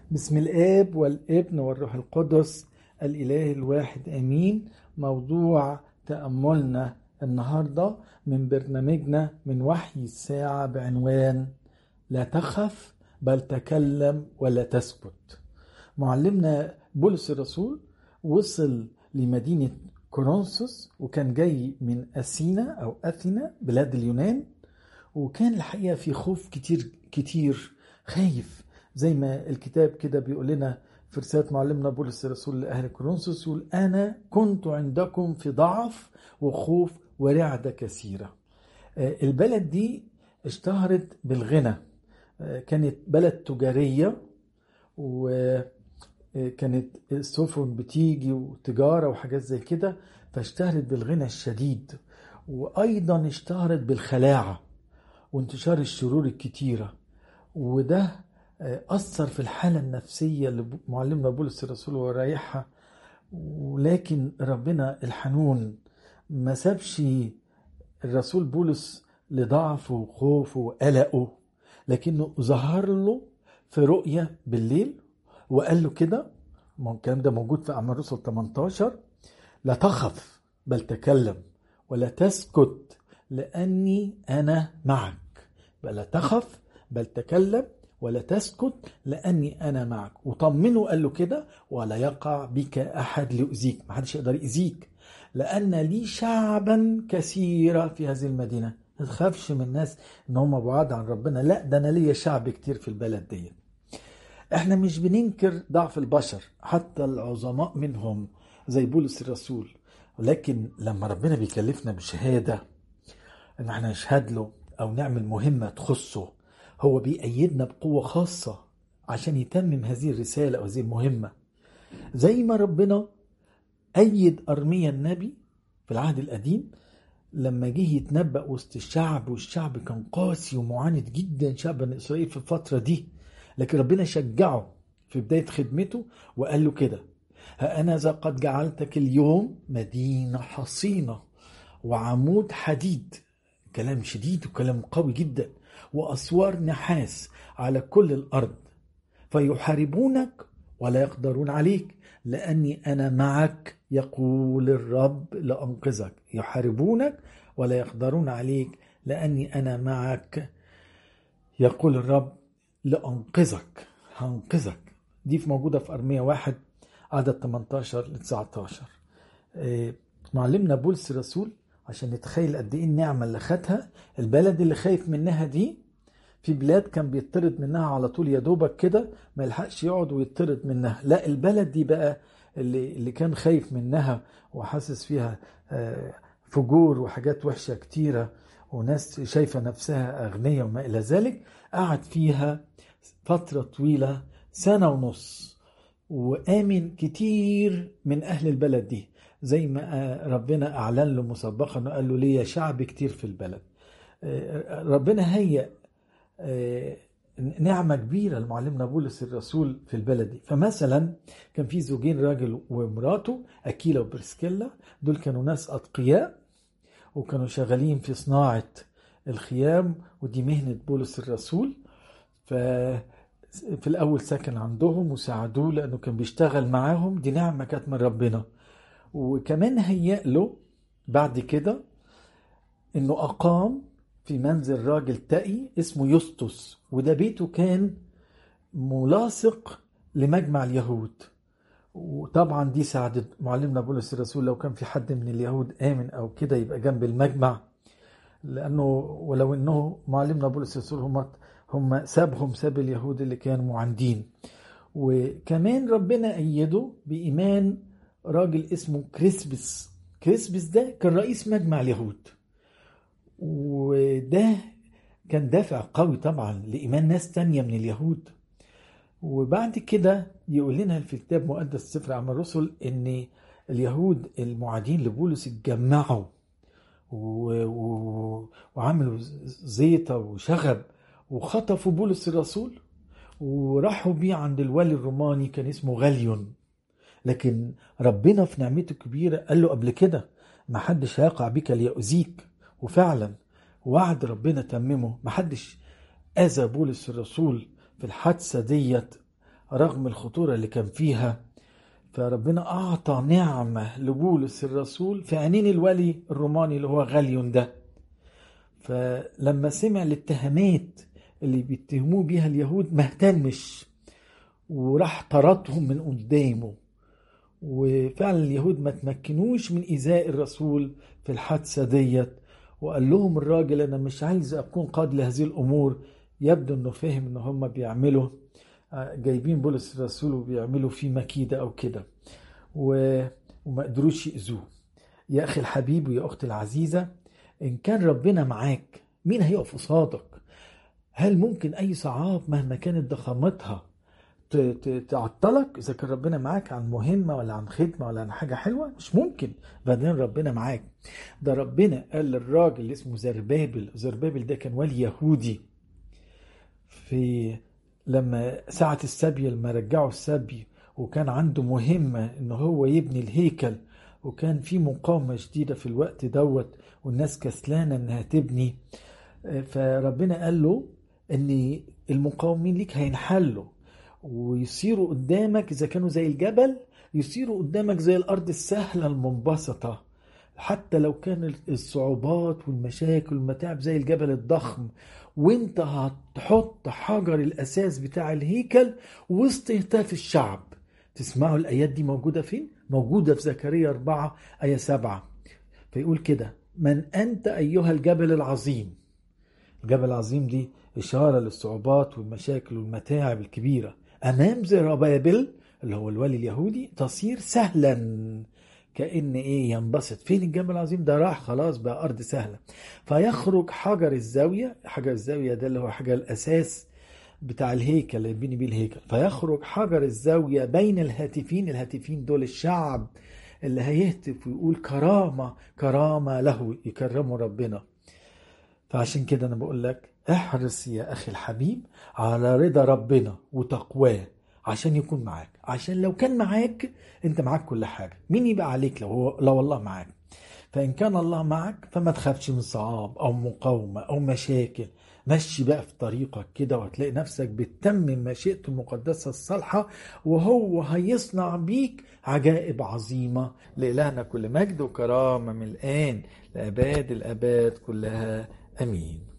بسم الآب والابن والروح القدس الإله الواحد آمين موضوع تأملنا النهاردة من برنامجنا من وحي الساعة بعنوان لا تخف بل تكلم ولا تسكت معلمنا بولس الرسول وصل لمدينة كورنثوس وكان جاي من أثينا أو أثينا بلاد اليونان وكان الحقيقة في خوف كتير كتير خايف زي ما الكتاب كده بيقول لنا في رسالة معلمنا بولس الرسول لأهل كورنثوس يقول أنا كنت عندكم في ضعف وخوف ورعدة كثيرة البلد دي اشتهرت بالغنى كانت بلد تجارية وكانت السفن بتيجي وتجارة وحاجات زي كده فاشتهرت بالغنى الشديد وأيضا اشتهرت بالخلاعة وانتشار الشرور الكتيرة وده أثر في الحالة النفسية اللي معلمنا بولس الرسول ورايحها ولكن ربنا الحنون ما سابش الرسول بولس لضعفه وخوفه وقلقه لكنه ظهر له في رؤية بالليل وقال له كده الكلام ده موجود في أعمال الرسل 18 لا تخف بل تكلم ولا تسكت لأني أنا معك بل لا تخف بل تكلم ولا تسكت لاني انا معك وطمنه قال له كده ولا يقع بك احد ليؤذيك ما حدش يقدر يؤذيك لان لي شعبا كثيرا في هذه المدينه ما تخافش من الناس ان هم بعاد عن ربنا لا ده انا ليا شعب كتير في البلد دي احنا مش بننكر ضعف البشر حتى العظماء منهم زي بولس الرسول ولكن لما ربنا بيكلفنا بشهاده ان احنا نشهد له او نعمل مهمه تخصه هو بيأيدنا بقوة خاصة عشان يتمم هذه الرسالة أو هذه المهمة زي ما ربنا أيد أرميا النبي في العهد القديم لما جه يتنبأ وسط الشعب والشعب كان قاسي ومعاند جدا شعب بني إسرائيل في الفترة دي لكن ربنا شجعه في بداية خدمته وقال له كده ها أنا ذا قد جعلتك اليوم مدينة حصينة وعمود حديد كلام شديد وكلام قوي جدا واسوار نحاس على كل الارض فيحاربونك ولا يقدرون عليك لاني انا معك يقول الرب لانقذك يحاربونك ولا يقدرون عليك لاني انا معك يقول الرب لانقذك هنقذك دي في موجوده في ارميه واحد عدد 18 ل 19 معلمنا بولس الرسول عشان نتخيل قد ايه النعمه اللي خدها البلد اللي خايف منها دي في بلاد كان بيطرد منها على طول يا دوبك كده ما يلحقش يقعد ويطرد منها لا البلد دي بقى اللي اللي كان خايف منها وحاسس فيها فجور وحاجات وحشه كتيره وناس شايفه نفسها اغنياء وما الى ذلك قعد فيها فتره طويله سنه ونص وامن كتير من اهل البلد دي زي ما ربنا اعلن له مسبقا وقال له ليا شعب كتير في البلد ربنا هيأ نعمة كبيرة لمعلمنا بولس الرسول في البلد دي فمثلا كان في زوجين راجل ومراته أكيلا وبرسكيلا دول كانوا ناس أتقياء وكانوا شغالين في صناعة الخيام ودي مهنة بولس الرسول ف في الأول سكن عندهم وساعدوه لأنه كان بيشتغل معاهم دي نعمة كانت من ربنا وكمان هيأ له بعد كده إنه أقام في منزل راجل تقي اسمه يسطس وده بيته كان ملاصق لمجمع اليهود وطبعا دي ساعدت معلمنا بولس الرسول لو كان في حد من اليهود آمن أو كده يبقى جنب المجمع لأنه ولو إنه معلمنا بولس الرسول هم هم سابهم ساب اليهود اللي كانوا معاندين وكمان ربنا أيده بإيمان راجل اسمه كريسبس كريسبس ده كان رئيس مجمع اليهود وده كان دافع قوي طبعا لإيمان ناس تانية من اليهود وبعد كده يقول لنا في الكتاب المقدس سفر أعمال الرسل إن اليهود المعادين لبولس اتجمعوا و... و... وعملوا زيطة وشغب وخطفوا بولس الرسول وراحوا بيه عند الوالي الروماني كان اسمه غاليون لكن ربنا في نعمته الكبيرة قال له قبل كده ما حدش هيقع بك ليؤذيك وفعلا وعد ربنا تممه محدش أذى بولس الرسول في الحادثة ديت رغم الخطورة اللي كان فيها فربنا أعطى نعمة لبولس الرسول في عينين الولي الروماني اللي هو غاليون ده فلما سمع الاتهامات اللي بيتهموه بيها اليهود ما اهتمش وراح طردهم من قدامه وفعلا اليهود ما تمكنوش من إيذاء الرسول في الحادثة ديت وقال لهم الراجل أنا مش عايز أكون قاضي لهذه الأمور يبدو أنه فهم أن هم بيعملوا جايبين بولس الرسول وبيعملوا فيه مكيدة أو كده وما قدروش يأذوه يا أخي الحبيب ويا أختي العزيزة إن كان ربنا معاك مين هيقف قصادك هل ممكن أي صعاب مهما كانت ضخامتها تعطلك إذا كان ربنا معاك عن مهمة ولا عن خدمة ولا عن حاجة حلوة مش ممكن بعدين ربنا معاك ده ربنا قال للراجل اللي اسمه زربابل زربابل ده كان ولي يهودي في لما ساعة السبي لما رجعوا السبي وكان عنده مهمة ان هو يبني الهيكل وكان في مقاومة شديدة في الوقت دوت والناس كسلانة انها تبني فربنا قال له ان المقاومين ليك هينحلوا ويصيروا قدامك اذا كانوا زي الجبل يصيروا قدامك زي الارض السهلة المنبسطة حتى لو كان الصعوبات والمشاكل والمتاعب زي الجبل الضخم وانت هتحط حجر الاساس بتاع الهيكل وسط هتاف الشعب تسمعوا الايات دي موجوده فين موجوده في زكريا 4 ايه 7 فيقول كده من انت ايها الجبل العظيم الجبل العظيم دي اشاره للصعوبات والمشاكل والمتاعب الكبيره امام زربابل اللي هو الولي اليهودي تصير سهلا كأن إيه ينبسط فين الجبل العظيم ده راح خلاص بقى أرض سهلة فيخرج حجر الزاوية حجر الزاوية ده اللي هو حجر الأساس بتاع الهيكل اللي بيني بيه الهيكل فيخرج حجر الزاوية بين الهاتفين الهاتفين دول الشعب اللي هيهتف ويقول كرامة كرامة له يكرموا ربنا فعشان كده أنا بقول لك احرص يا أخي الحبيب على رضا ربنا وتقواه عشان يكون معاك عشان لو كان معاك انت معاك كل حاجة مين يبقى عليك لو, هو لو الله معاك فإن كان الله معك فما تخافش من صعاب أو مقاومة أو مشاكل مشي بقى في طريقك كده وهتلاقي نفسك بتتمم مشيئته المقدسة الصالحة وهو هيصنع بيك عجائب عظيمة لإلهنا كل مجد وكرامة من الآن لأباد الأباد كلها أمين